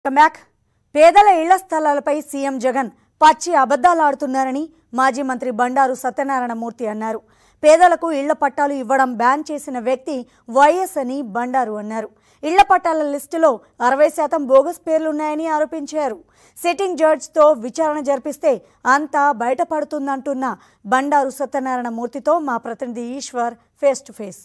కమ్యాక్ పేదల ఇళ్ల స్థలాలపై సీఎం జగన్ పచ్చి అబద్ధాలాడుతున్నారని మాజీ మంత్రి బండారు సత్యనారాయణ మూర్తి అన్నారు పేదలకు ఇళ్ల పట్టాలు ఇవ్వడం బ్యాన్ చేసిన వ్యక్తి వైఎస్ అని బండారు అన్నారు ఇళ్ల పట్టాల లిస్టులో అరవై శాతం బోగస్ పేర్లున్నాయని ఆరోపించారు సిట్టింగ్ జడ్జ్తో విచారణ జరిపిస్తే అంతా బయటపడుతుందంటున్న బండారు సత్యనారాయణ మూర్తితో మా ప్రతినిధి ఈశ్వర్ ఫేస్ టు ఫేస్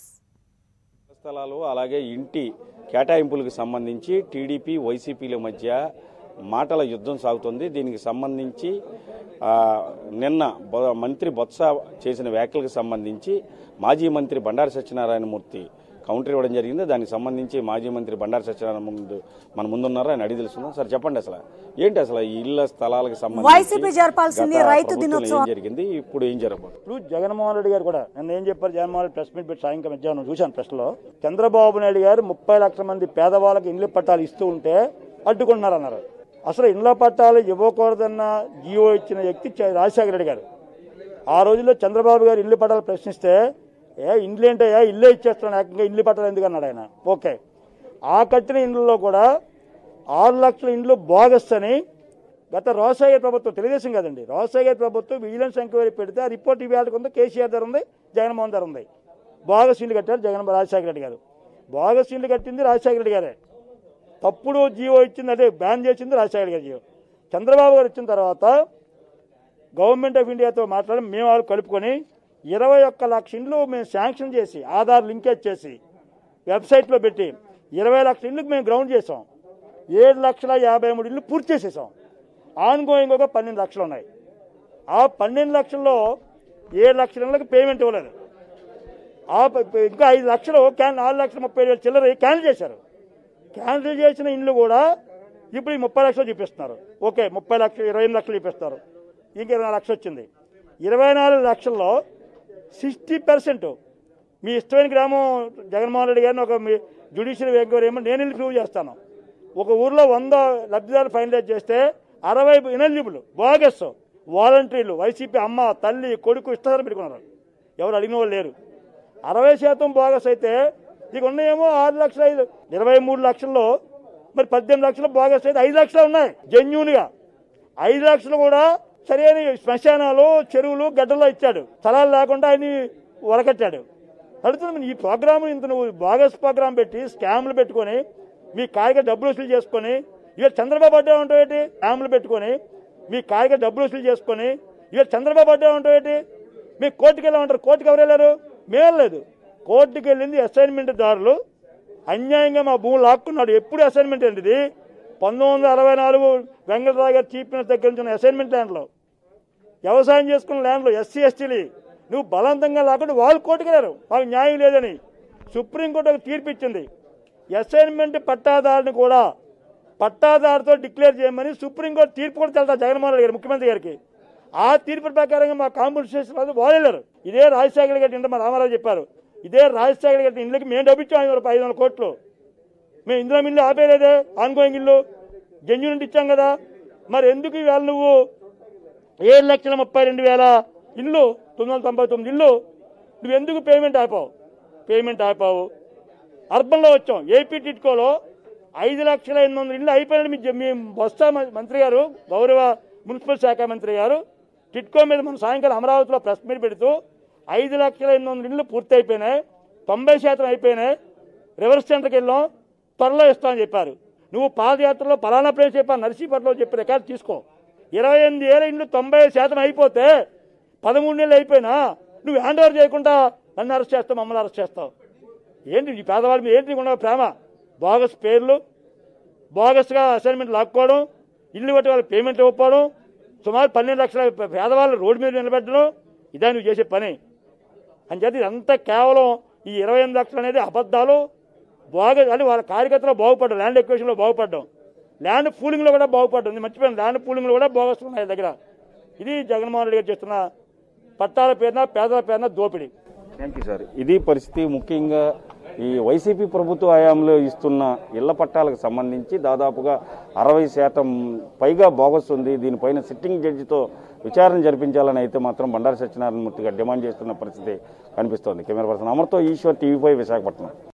స్థలాలు అలాగే ఇంటి కేటాయింపులకు సంబంధించి టీడీపీ వైసీపీల మధ్య మాటల యుద్ధం సాగుతుంది దీనికి సంబంధించి ఆ, నిన్న బొ- మంత్రి బొత్స చేసిన వ్యాఖ్యలకు సంబంధించి మాజీ మంత్రి బండారు సత్యనారాయణమూర్తి కౌంటర్ ఇవ్వడం జరిగింది దానికి సంబంధించి మాజీ మంత్రి బండారు సత్యనారాయణ ముందు మన ముందున్నారు ఆయన అడిగి తెలుసుకుందాం సార్ చెప్పండి అసలు ఏంటి అసలు ఈ ఇళ్ల స్థలాలకు సంబంధించి వైసీపీ జరపాల్సింది గత రైతు ప్రభుత్వంలో దినోత్సవం. ఏం జరిగింది ఇప్పుడు ఏం జరగబోతుంది ఇప్పుడు జగన్మోహన్ రెడ్డి గారు కూడా నన్ను ఏం చెప్పారు జగన్మోహన్ రెడ్డి ప్రెస్ మీట్ పెట్టి సాయంకాలం మధ్యాహ్నం చూశాను ప్రెస్లో చంద్రబాబు నాయుడు గారు ముప్పై లక్షల మంది పేదవాళ్ళకి ఇండ్ల పట్టాలు ఇస్తూ ఉంటే అడ్డుకుంటున్నారు అన్నారు అసలు ఇండ్ల పట్టాలు ఇవ్వకూడదన్న జియో ఇచ్చిన వ్యక్తి చ- రాజశేఖర రెడ్డి గారు ఆ రోజుల్లో చంద్రబాబు గారు ఇల్లు పట్టాలు ప్రశ్నిస్తే ఏ ఇండ్లు ఏంటయ్యా ఇల్లే ఇచ్చేస్తున్నాను ఏకంగా ఇల్లు పట్టాలు ఎందుకు అన్నాడు ఆయన ఓకే ఆ కట్టిన ఇండ్లలో కూడా ఆరు లక్షల ఇండ్లు బోగస్ అని గత రాజశేఖర ప్రభుత్వం తెలుగుదేశం కాదండి రాజశేఖర ప్రభుత్వం విజిలెన్స్ ఎంక్వైరీ పెడితే ఆ రిపోర్ట్ ఇవాళకు ఉంది కేసీఆర్ ధర ఉంది జగన్మోహన్ ధర ఉంది బోగస్ ఇండ్లు కట్టారు జగన్ రాజశేఖర రెడ్డి గారు బోగస్ ఇండ్లు కట్టింది రాజశేఖర రెడ్డి గారే తప్పుడు జీవో ఇచ్చింది అదే బ్యాన్ చేసింది రాజశేఖర గారి జీవో చంద్రబాబు గారు వచ్చిన తర్వాత గవర్నమెంట్ ఆఫ్ ఇండియాతో మాట్లాడి మేము వాళ్ళు కలుపుకొని ఇరవై ఒక్క లక్ష ఇండ్లు మేము శాంక్షన్ చేసి ఆధార్ లింకేజ్ చేసి వెబ్సైట్లో పెట్టి ఇరవై లక్షల ఇండ్లకు మేము గ్రౌండ్ చేసాం ఏడు లక్షల యాభై మూడు ఇళ్ళు పూర్తి చేసేసాం ఆన్ గోయింగ్ ఒక పన్నెండు లక్షలు ఉన్నాయి ఆ పన్నెండు లక్షల్లో ఏడు లక్షల ఇళ్ళకి పేమెంట్ ఇవ్వలేదు ఆ ప- ప- ఇంకా ఐదు లక్షలు క్యాన్ నాలుగు లక్షల ముప్పై వేల చిల్లర క్యాన్సిల్ చేశారు క్యాన్సిల్ చేసిన ఇండ్లు కూడా ఇప్పుడు ఈ ముప్పై లక్షలు చూపిస్తున్నారు ఓకే ముప్పై లక్షలు ఇరవై ఎనిమిది లక్షలు చూపిస్తారు ఇంక ఇరవై నాలుగు లక్షలు వచ్చింది ఇరవై నాలుగు లక్షల్లో సిక్స్టీ పర్సెంట్ మీ ఇష్టమైన గ్రామం జగన్మోహన్ రెడ్డి గారిని ఒక మీ జ్యుడిషియల్ ఎంక్వైరీ ఏమో నేను వెళ్ళి ప్రూవ్ చేస్తాను ఒక ఊర్లో వంద లబ్ధిదారులు ఫైనలైజ్ చేస్తే అరవై ఇనెలిజిబుల్ బోగస్ వాలంటీర్లు వైసీపీ అమ్మ తల్లి కొడుకు ఇష్టం పెట్టుకున్నారు ఎవరు అడిగిన వాళ్ళు లేరు అరవై శాతం బోగస్ అయితే ఇక ఉన్నాయేమో ఆరు లక్షల ఐదు ఇరవై మూడు లక్షల్లో మరి పద్దెనిమిది లక్షలు బోగస్ అయితే ఐదు లక్షలు ఉన్నాయి జెన్యున్గా ఐదు లక్షలు కూడా సరైన శ్మశానాలు చెరువులు గడ్డల్లో ఇచ్చాడు స్థలాలు లేకుండా ఆయన వరకట్టాడు అడుగుతుంది ఈ ప్రోగ్రామ్ ఇంత నువ్వు బోగస్ ప్రోగ్రామ్ పెట్టి స్కామ్లు పెట్టుకొని మీ కాయగా డబ్బులు వసూలు చేసుకొని ఇవాళ చంద్రబాబు అడ్డా ఉంటావు ఏంటి స్కామ్లు పెట్టుకొని మీ కాయగా డబ్బులు వసూలు చేసుకొని ఇవాళ చంద్రబాబు అడ్డా ఉంటావు ఏంటి మీ కోర్టుకి వెళ్ళామంటారు కోర్టుకి ఎవరు వెళ్ళారు మేము లేదు కోర్టుకి వెళ్ళింది అసైన్మెంట్ దారులు అన్యాయంగా మా భూములు లాక్కున్నాడు ఎప్పుడు అసైన్మెంట్ ఏంటి ఇది పంతొమ్మిది వందల అరవై నాలుగు వెంకటరావు గారు చీఫ్ మినిస్టర్ దగ్గర నుంచి ఉన్న అసైన్మెంట్ ల్యాండ్లో వ్యవసాయం చేసుకున్న ల్యాండ్లో ఎస్సీ ఎస్టీలు నువ్వు బలవంతంగా లేకుండా వాళ్ళు కోర్టుకెళ్ళారు మాకు న్యాయం లేదని సుప్రీంకోర్టు ఒక తీర్పు ఇచ్చింది అసైన్మెంట్ పట్టాదారుని కూడా పట్టాదారుతో డిక్లేర్ చేయమని సుప్రీంకోర్టు తీర్పు కూడా తెలుసా జగన్మోహన్ రెడ్డి గారు ముఖ్యమంత్రి గారికి ఆ తీర్పు ప్రకారంగా మా కాంపిటీషన్ వాళ్ళు వెళ్ళారు ఇదే రాజశేఖర గారి ఇంట్లో మా రామారావు చెప్పారు ఇదే రాజశేఖర గారి ఇళ్ళకి మేము డబ్బు ఇచ్చాం ఐదు వందల ఐదు వందల కోట్లు మేము ఇందులో ఇల్లు ఆపేలేదే ఆన్గోయింగ్ ఇల్లు జెన్యున్ ఇచ్చాం కదా మరి ఎందుకు ఇవాళ నువ్వు ఏడు లక్షల ముప్పై రెండు వేల ఇల్లు తొమ్మిది వందల తొంభై తొమ్మిది ఇల్లు నువ్వు ఎందుకు పేమెంట్ ఆపావు పేమెంట్ ఆపావు అర్బన్లో వచ్చాం ఏపీ టిట్కోలో ఐదు లక్షల ఎనిమిది వందల ఇల్లు అయిపోయినాయి మీ జ- మీ బొత్స మ- మంత్రి గారు గౌరవ మున్సిపల్ శాఖ మంత్రి గారు టిట్కో మీద మన సాయంకాలం అమరావతిలో ప్రెస్ మీట్ పెడుతూ ఐదు లక్షల ఎనిమిది వందల ఇల్లు పూర్తి అయిపోయినాయి తొంభై శాతం అయిపోయినాయి రివర్స్ సెంటర్కి వెళ్ళాం త్వరలో ఇస్తామని చెప్పారు నువ్వు పాదయాత్రలో పలానా ప్లేస్ చెప్పాను నర్సీపట్నంలో చెప్పి రికార్డు తీసుకో ఇరవై ఎనిమిది ఏళ్ళ ఇండ్లు తొంభై శాతం అయిపోతే పదమూడు నెలలు అయిపోయినా నువ్వు హ్యాండ్ ఓవర్ చేయకుండా నన్ను అరెస్ట్ చేస్తావు మమ్మల్ని అరెస్ట్ చేస్తావు ఏంటి ఈ పేదవాళ్ళ మీద ఏంటి ఉన్న ప్రేమ బోగస్ పేర్లు బోగస్గా అసైన్మెంట్ లాక్కోవడం ఇల్లు బట్టి వాళ్ళకి పేమెంట్ ఇవ్వకపోవడం సుమారు పన్నెండు లక్షల పే- పేదవాళ్ళు రోడ్డు మీద నిలబెట్టడం ఇదే నువ్వు చేసే పని అని చెప్పి ఇదంతా కేవలం ఈ ఇరవై ఎనిమిది లక్షలు అనేది అబద్ధాలు బాగా అంటే వాళ్ళ కార్యకర్తలు బాగుపడ్డం ల్యాండ్ ఎక్వేషన్లో బాగుపడ్డం ల్యాండ్ పూలింగ్లో కూడా బాగుపడ్డం ఇది మర్చిపోయాను ల్యాండ్ పూలింగ్లో కూడా బోగస్ ఉన్నాయి దగ్గర ఇది జగన్మోహన్ రెడ్డి గారు చేస్తున్న పట్టాల పేరున పేదల పేరున దోపిడీ థ్యాంక్ యూ సార్ ఇది పరిస్థితి ముఖ్యంగా ఈ వైసీపీ ప్రభుత్వ హయాంలో ఇస్తున్న ఇళ్ల పట్టాలకు సంబంధించి దాదాపుగా అరవై శాతం పైగా బోగస్ ఉంది దీనిపైన సిట్టింగ్ జడ్జితో విచారణ జరిపించాలని అయితే మాత్రం బండారు సత్యనారాయణమూర్తి గారు డిమాండ్ చేస్తున్న పరిస్థితి కనిపిస్తోంది కెమెరా పర్సన్ అమర్తో ఈశ్వర్ టీవీ ఫైవ్ విశాఖపట్నం